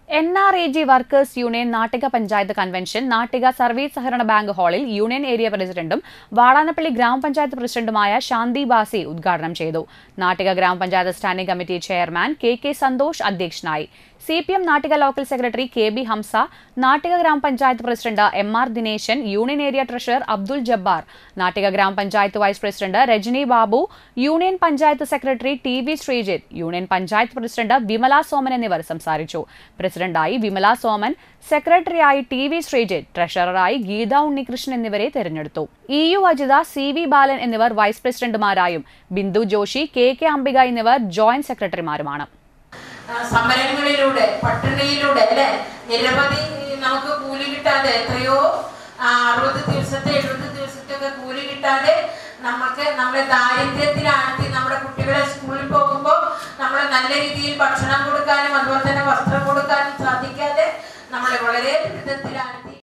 N R E G workers union Nattika panchayat convention Nattika service സഹകരണ bank ഹാളിൽ union area പ്രസിഡന്റും വാടാനപ്പള്ളി ഗ്രാമപഞ്ചായത്ത് പ്രസിഡന്റുമായ ശാന്തി ബാസി ഉദ്ഘാടനം ചെയ്തു നാട്ടിക ഗ്രാമപഞ്ചായത്ത് standing committee chairman K K Santhosh അധ്യക്ഷനായി C P M Nattika local secretary K B Hamsa Nattika ഗ്രാമപഞ്ചായത്ത് president M R Dineshan union area treasurer Abdul Jabbar Nattika ഗ്രാമപഞ്ചായത്ത് vice president Rajani Babu union panchayat secretary T V Sreejith union panchayat president Vimala Soman എന്നിവർ സംസാരിച്ചു പ്രസിഡന്റായി വിമല സോമൻ സെക്രട്ടറിയായി ടി വി ശ്രീജിത്ത് ട്രഷററായി ഗീത ഉണ്ണികൃഷ്ണൻ എന്നിവരെ തെരഞ്ഞെടുത്തു E U Ajitha C V Balan എന്നിവർ vice പ്രസിഡന്റുമാരായും Bindu Joshi K K Ambika എന്നിവർ ജോയിന്റ് സെക്രട്ടറിമാരുമാണ് ആ, സമരങ്ങളിലൂടെ പട്ടിണിയിലൂടെ അല്ലെ നിരവധി നമുക്ക് കൂലി കിട്ടാതെ എത്രയോ ആ, അറുപത് ദിവസത്തെ എഴുപത് ദിവസത്തെ ഒക്കെ കൂലി കിട്ടാതെ നമുക്ക് നമ്മളെ ദാരിദ്ര്യത്തിലാഴ്ത്തി നമ്മുടെ കുട്ടികളെ സ്കൂളിൽ പോകുമ്പോൾ നമ്മളെ നല്ല രീതിയിൽ ഭക്ഷണം കൊടുക്കാനും അതുപോലെ തന്നെ വസ്ത്രം കൊടുക്കാനും സാധിക്കാതെ നമ്മളെ വളരെ ദുരിതത്തിലാഴ്ത്തി